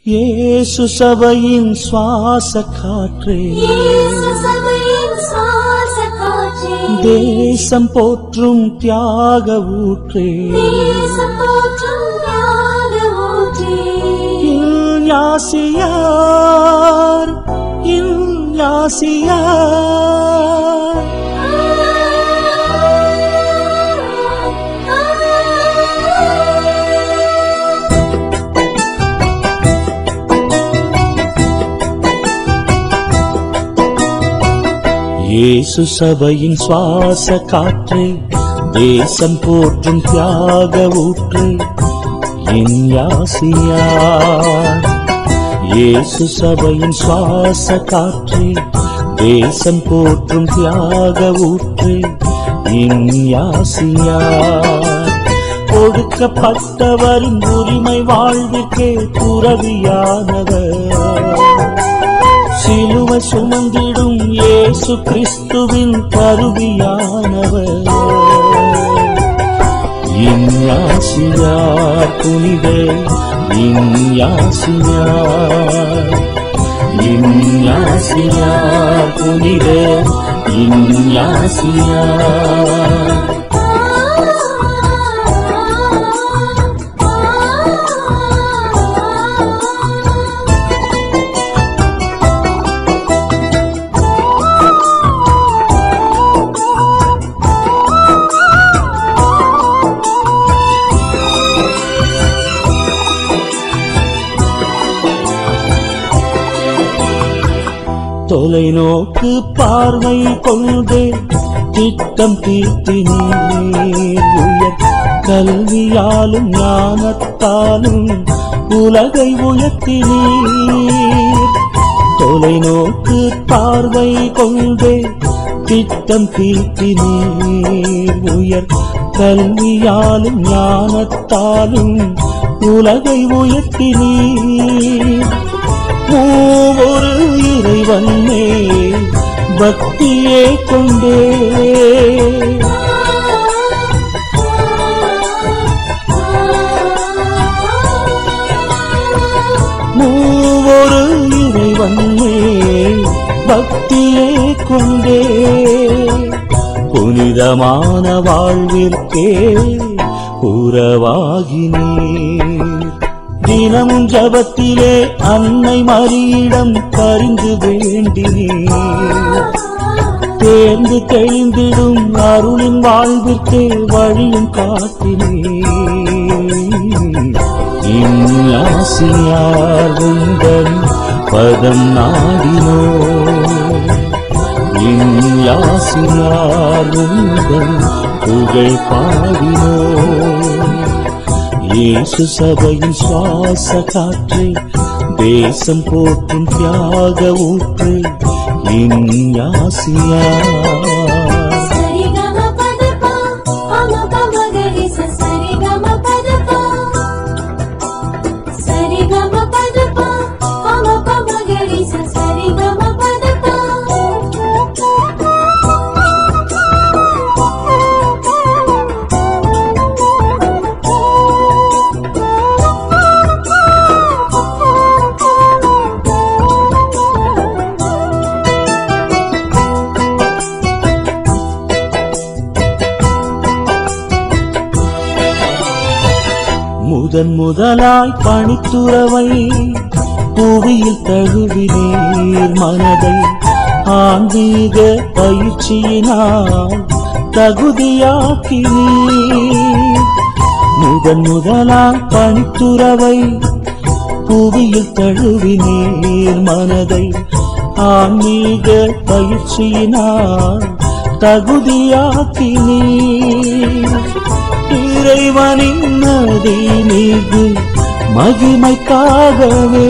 இயேசு சபையின் சுவாச காற்றே இயேசு சபையின் சுவாச காற்றே தேசம் போற்றும் தியாக ஊற்றே தேசம் போற்றும் ஞான ஊற்றே இன்யாசியார் இன்யாசியார் இயேசு சபையின் சுவாச காற்றே தேசம் போற்றும் தியாக ஊற்றே இன்யாசியார் இயேசு சபையின் சுவாச காற்றே தேசம் போற்றும் தியாக ஊற்றே இன்யாசியார் ஒடுக்கப்பட்டவரின் உரிமை வாழ்வுக்கே துறவியானவர் சிலுவை சுமந்திடும் இயேசு கிறிஸ்துவின் கருவியானவர் இன்யாசியார் புனித இன்யாசியார் இன்யாசியார் புனித இன்யாசியார் தொலைநோக்கு பார்வை கொண்டே திட்டம் தீர்த்தினீர் உயர் கல்வியாலும் ஞானத்தாலும் உலகை உயர்த்தினீர் தொலைநோக்கு பார்வை கொண்டே திட்டம் தீர்த்தினீர் உயர் கல்வியாலும் ஞானத்தாலும் உலகை உயர்த்தினீர் மூவொரு இறைவன் மேல் பக்தியே கொண்டே மூவொரு இறைவன் மேல் பக்தியே கொண்டே புனிதமான வாழ்விற்கே உறவாகினீர் தினமும் ஜபத்திலே அன்னை மரியிடம் பரிந்து வேண்டினீர் தேர்ந்து தெளிந்திடும் அருளின் வாழ்விற்கே வழியும் காட்டினீர் இன்னாசியார் உந்தன் பதம் நாடினோ இன்னாசியார் உந்தன் புகழ் பாடினோ இயேசு சபையின் சுவாச காற்றே தேசம் போற்றும் தியாக ஊற்றே இன்யாசியா சரிகம பதபா பமபம கரிச சரிகம பதபா சரிகம பதபா பமபம கரிச சரிகம பதபா முதன் முதலாய் பணித்துறவை புவியில் தழுவினீர் மனதை ஆன்மீக பயிற்சியினால் தகுதியாக்கினீர் முதன் முதலாய் பணித்துறவை புவியில் தழுவினீர் மனதை ஆன்மீக பயிற்சியினால் தகுதியாக்கினீர் இறைவனின் நதி மீது மகிமைக்காகவே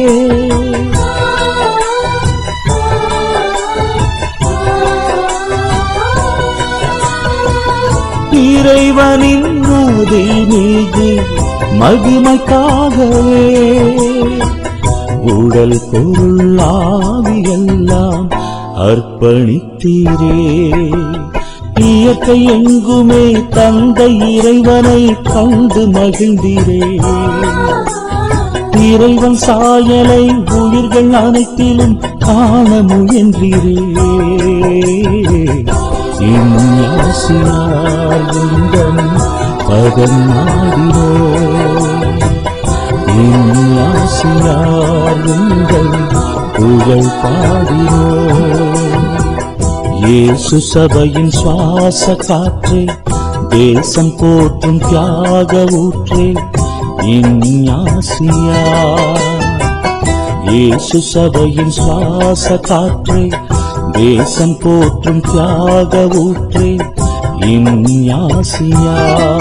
இறைவனின் நதி மீது மகிமைக்காகவே உடல் பொருள் ஆவியெல்லாம் அர்ப்பணித்தீரே இயற்கை எங்குமே தந்தை இறைவனை கண்டு மகிழ்ந்தீரே இறைவன் சாயலை உயிர்கள் அனைத்திலும் காண முயன்றீரே இந்நாசியார் உந்தன் பதம் நாடினோ இந்நாசியார் உந்தன் புகழ் பாடினோ இயேசு சபையின் சுவாச காற்றே தேசம் போற்றும் தியாக ஊற்றே இஞ்ஞாசியா இயேசு சபையின் சுவாச காற்றே தேசம் போற்றும் தியாக ஊற்றே இஞ்ஞாசியா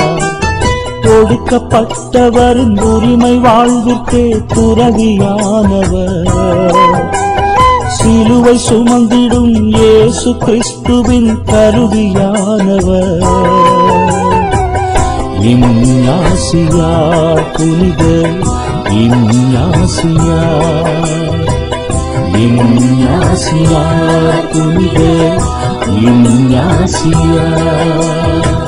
ஒடுக்கப்பட்டவரின் உரிமை வாழ்விற்கே துறவியானவர் சிலுவை சுமந்திடும் இயேசு கிறிஸ்துவின் கருவியானவர் இம்யாசியா புனித இம்யாசியா இம்யாசியா புனித இம்யாசியா